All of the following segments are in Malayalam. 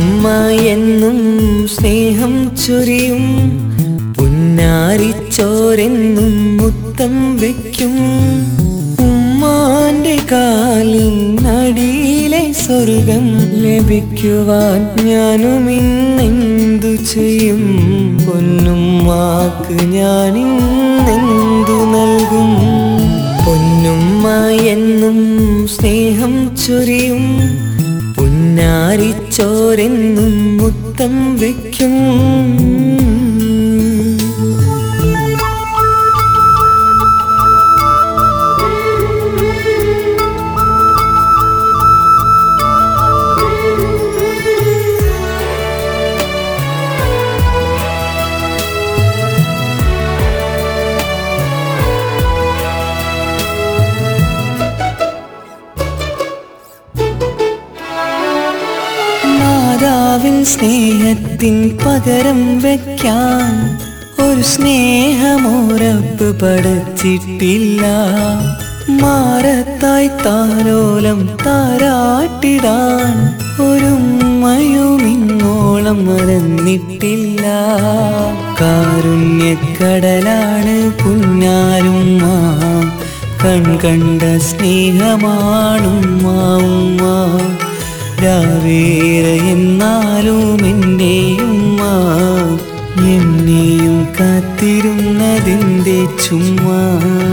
പൊന്നുമ്മ എന്നും സ്നേഹം ചൊരിയും പുന്നാരിച്ചോരെന്നും മുത്തം വയ്ക്കും ഉമ്മാന്റെ കാലിൻ അടിയിലെ സ്വർഗം ലഭിക്കുവാൻ ഞാനും ഇന്നെന്തു ചെയ്യും പൊന്നുമ്മാക്ക് ഞാനിന്നെന്തു നൽകും പൊന്നുമ്മ എന്നും സ്നേഹം ചൊരിയും പുന്നാരിച്ചോരെന്നും മുത്തം വയ്ക്കും മാതാവിൻ സ്നേഹത്തിൻ പകരം വയ്ക്കാൻ ഒരു സ്നേഹമോരപ്പ് പഠിച്ചിട്ടില്ല മാറത്തായി താരോലം താരാട്ടിടാൻ ഒരുമ്മയും ഇങ്ങോളം മറന്നിട്ടില്ല കാരുണ്യക്കടലാണ് പുന്നാരുമ്മ കൺകണ്ട സ്നേഹമാണുമ്മ ഉമ്മ രാവേറെ എന്നാലും എന്നെയുമ്മ എന്നെയും കാത്തിരുന്നതിൻ്റെ ചുമ്മാ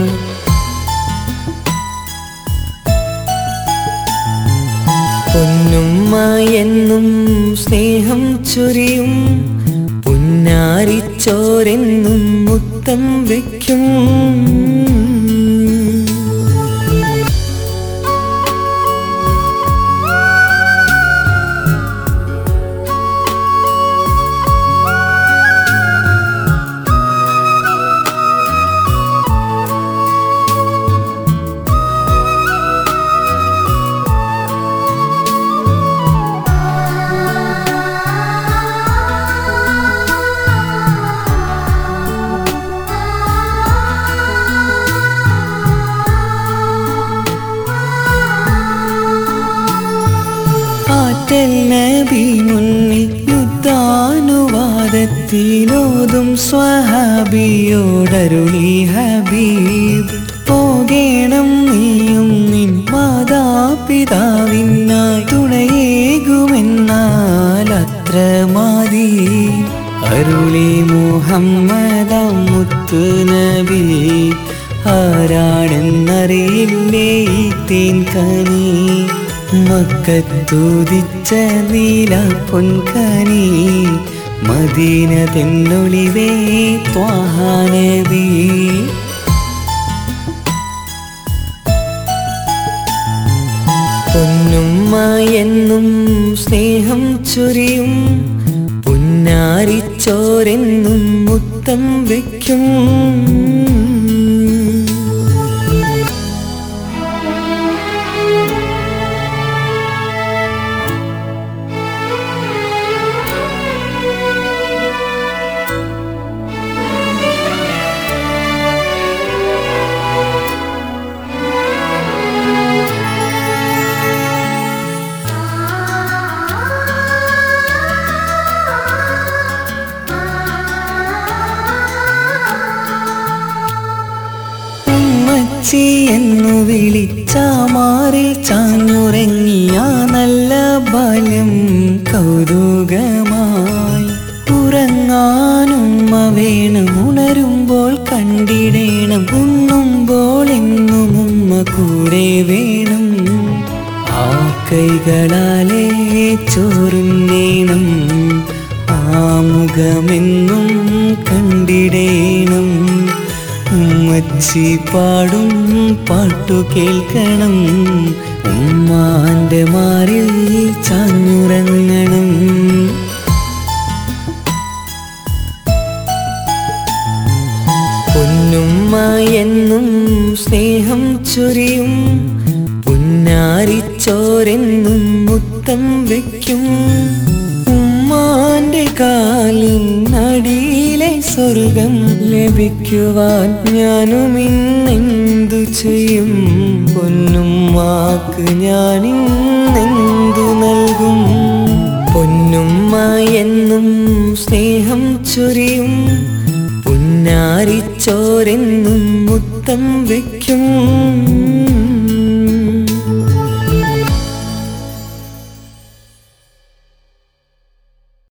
പൊന്നുമ്മ എന്നും സ്നേഹം ചൊരിയും പുന്നാരിച്ചോരെന്നും മുത്തം വയ്ക്കും ആറ്റൽ നബി മുന്നിൽ യുദ്ധാനുവാദത്തിലോതും സ്വഹാബിയോടരുളി ഹബീബ് പോകേണം നീയും നിൻ മാതാപിതാവിനായി തുണയേകുമെന്നാൽ അത്ര മതി അരുളി മുഹമ്മദ മുത്തു നബി ആരാണെന്നറിയില്ലേ ഈ തേൻ കനി മക്കത്തുദിച്ച നീല പൊൻകനി മദീന തെന്നൊളിവേ ത്വാഹാനബി പൊന്നുമ്മ എന്നും സ്നേഹം ചൊരിയും പുന്നാരിച്ചോരെന്നും മുത്തം വയ്ക്കും ഉമ്മച്ചി എന്നു വിളിച്ചാമാറിൽ ചാഞ്ഞുറങ്ങിയ നല്ല ബാല്യം കൗതുകമായി ഉറങ്ങാനുമ്മ വേണം ഉണരുമ്പോൾ കണ്ടിടേണം ഉണ്ണുമ്പോൾ എന്നും ഉമ്മ കൂടെ വേണം ആ കൈകളാലേ ചോറുന്നേണം ആ മുഖമെന്നും കണ്ടിടേണം ഉമ്മച്ചി പാടും പാട്ടു കേൾക്കണം ഉമ്മാന്റെ മാറിൽ ചാഞ്ഞുറങ്ങണം പൊന്നുമ്മ എന്നും സ്നേഹം ചൊരിയും പുന്നാരിച്ചോരെന്നും മുത്തം വയ്ക്കും ഉമ്മാന്റെ കാലിൻ അടിയിലെ സ്വർഗം ലഭിക്കുവാൻ ഞാനും ഇന്നെന്തു ചെയ്യും പൊന്നുമ്മാക്ക് ഞാനിന്നെന്തു നൽകും പൊന്നും എന്നും സ്നേഹം ചൊരിയും പുന്നാരിച്ചോരെന്നും മുത്തം വയ്ക്കും